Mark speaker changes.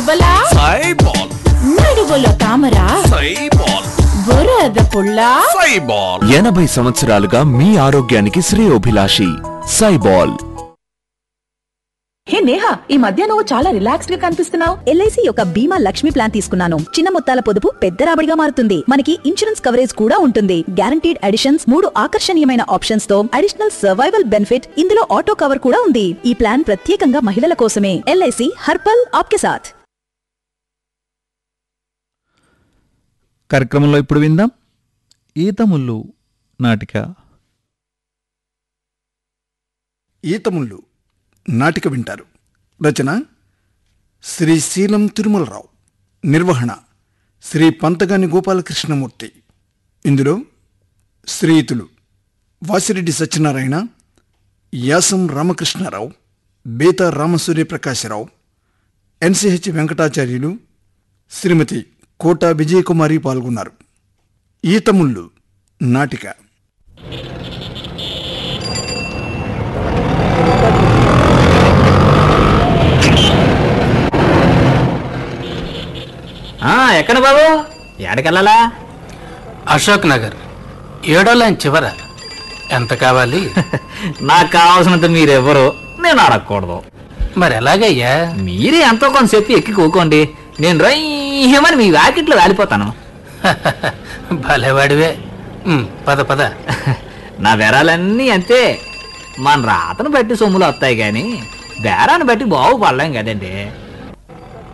Speaker 1: బలా
Speaker 2: సైబాల్
Speaker 1: నడువులో తామర
Speaker 2: సైబాల్
Speaker 1: బురద పుల్ల
Speaker 2: సైబాల్
Speaker 3: ఎనభై సంవత్సరాలుగా మీ ఆరోగ్యానికి శ్రేయోభిలాషి సైబాల్
Speaker 4: హే నేహా ఈ మధ్య నువ్వు చాలా రిలాక్స్డ్ గా కనిపిస్తున్నావు
Speaker 5: ఎల్ఐసి యొక్క బీమా లక్ష్మి ప్లాన్ తీసుకున్నాను చిన్న మొత్తాల పొదుపు పెద్ద రాబడిగా మారుతుంది మనకి ఇన్సూరెన్స్ కవరేజ్ కూడా ఉంటుంది గ్యారంటీడ్ అడిషన్స్ మూడు ఆకర్షణీయమైన ఆప్షన్స్ తో అడిషనల్ సర్వైవల్ బెనిఫిట్ ఇందులో ఆటో కవర్ కూడా ఉంది ఈ ప్లాన్ ప్రత్యేకంగా మహిళల కోసమే ఎల్ఐసి హర్పల్ ఆప్కే సాథ్
Speaker 6: కార్యక్రమంలో ఇప్పుడు విందాం ఈతముళ్ళు నాటిక
Speaker 7: ఈతముళ్ళు నాటిక వింటారు రచన శ్రీ శీలం తిరుమలరావు నిర్వహణ శ్రీ పంతగాని గోపాలకృష్ణమూర్తి ఇందులో శ్రీయుతులు వాసిరెడ్డి సత్యనారాయణ యాసం రామకృష్ణారావు బేతా రామసూర్య ప్రకాశరావు ఎన్సిహెచ్ వెంకటాచార్యులు శ్రీమతి కోట విజయకుమారి పాల్గొన్నారు ఈతముళ్ళు నాటిక
Speaker 8: ఆ, ఎక్కడ బాబు ఎక్కడికెళ్ళాలా
Speaker 9: అశోక్ నగర్ ఏడో లైన్ చివర ఎంత కావాలి
Speaker 8: నాకు కావాల్సినంత మీరెవరు నేను అడగకూడదు
Speaker 9: మరి ఎలాగయ్యా
Speaker 8: మీరే ఎంతో కొంత చెప్పి ఎక్కి కూకోండి నేను రయ్యమని మీ వ్యాకెట్లో వాలిపోతాను
Speaker 9: భలేవాడివే ఉమ్, పద పద
Speaker 8: నా బెరాలన్నీ అంతే మన రాతను బట్టి సొమ్ములు వస్తాయి కానీ బేరాన్ని బట్టి బాగుపడలేం కదండి